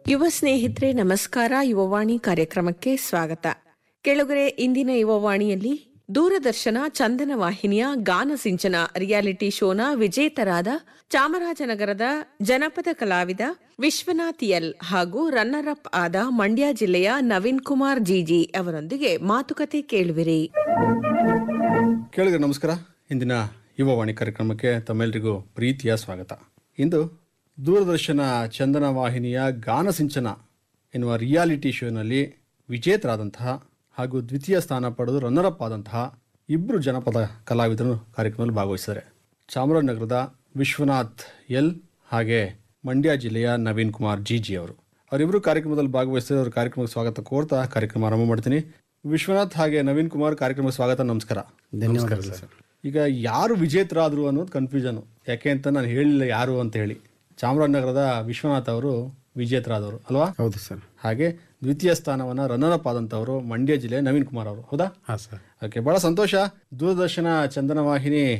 ಯುವ ಸ್ನೇಹಿತರೆ ನಮಸ್ಕಾರ ಯುವವಾಣಿ ಕಾರ್ಯಕ್ರಮಕ್ಕೆ ಸ್ವಾಗತ ಕೆಳಗರೆ ಇಂದಿನ ಯುವವಾಣಿಯಲ್ಲಿ ದೂರದರ್ಶನ ಚಂದನ ವಾಹಿನಿಯ ಗಾನ ಸಿಂಚನ ರಿಯಾಲಿಟಿ ಶೋನ ವಿಜೇತರಾದ ಚಾಮರಾಜನಗರದ ಜನಪದ ಕಲಾವಿದ ವಿಶ್ವನಾಥ್ ಎಲ್ ಹಾಗೂ ರನ್ನರ್ ಅಪ್ ಆದ ಮಂಡ್ಯ ಜಿಲ್ಲೆಯ ನವೀನ್ ಕುಮಾರ್ ಜಿಜಿ ಅವರೊಂದಿಗೆ ಮಾತುಕತೆ ಕೇಳುವಿರಿ ಕೇಳಿದ್ರೆ ನಮಸ್ಕಾರ ಇಂದಿನ ಯುವವಾಣಿ ಕಾರ್ಯಕ್ರಮಕ್ಕೆ ತಮ್ಮೆಲ್ಲರಿಗೂ ಪ್ರೀತಿಯ ಸ್ವಾಗತ ಇಂದು ದೂರದರ್ಶನ ಚಂದನ ವಾಹಿನಿಯ ಗಾನ ಸಿಂಚನ ಎನ್ನುವ ರಿಯಾಲಿಟಿ ಶೋನಲ್ಲಿ ವಿಜೇತರಾದಂತಹ ಹಾಗೂ ದ್ವಿತೀಯ ಸ್ಥಾನ ಪಡೆದು ರನ್ನರಪ್ ಆದಂತಹ ಇಬ್ಬರು ಜನಪದ ಕಲಾವಿದರು ಕಾರ್ಯಕ್ರಮದಲ್ಲಿ ಭಾಗವಹಿಸಿದ್ದಾರೆ ಚಾಮರಾಜನಗರದ ವಿಶ್ವನಾಥ್ ಎಲ್ ಹಾಗೆ ಮಂಡ್ಯ ಜಿಲ್ಲೆಯ ನವೀನ್ ಕುಮಾರ್ ಜಿ ಜಿ ಅವರು ಅವರಿಬ್ಬರು ಕಾರ್ಯಕ್ರಮದಲ್ಲಿ ಭಾಗವಹಿಸಿದ್ರೆ ಅವ್ರ ಕಾರ್ಯಕ್ರಮಕ್ಕೆ ಸ್ವಾಗತ ಕೋರ್ತಾ ಕಾರ್ಯಕ್ರಮ ಆರಂಭ ಮಾಡ್ತೀನಿ ವಿಶ್ವನಾಥ್ ಹಾಗೆ ನವೀನ್ ಕುಮಾರ್ ಕಾರ್ಯಕ್ರಮಕ್ಕೆ ಸ್ವಾಗತ ನಮಸ್ಕಾರ ಧನ್ಯವಾದಗಳು ಸರ್ ಈಗ ಯಾರು ವಿಜೇತರಾದ್ರು ಅನ್ನೋದು ಕನ್ಫ್ಯೂಷನ್ ಯಾಕೆ ಅಂತ ನಾನು ಹೇಳಿಲ್ಲ ಯಾರು ಅಂತ ಹೇಳಿ ಚಾಮರಾಜನಗರದ ವಿಶ್ವನಾಥ್ ಅವರು ವಿಜೇತರಾದವರು ಅಲ್ವಾ ಹೌದು ಸರ್ ಹಾಗೆ ದ್ವಿತೀಯ ಸ್ಥಾನವನ್ನ ರನ್ನರ್ ಅಪ್ ಆದಂತವರು ಮಂಡ್ಯ ಜಿಲ್ಲೆ ನವೀನ್ ಕುಮಾರ್ ಅವರು ಹೌದಾ ಹಾಂ ಸರ್ ಓಕೆ ಬಹಳ ಸಂತೋಷ ದೂರದರ್ಶನ ಚಂದನ ವಾಹಿನಿ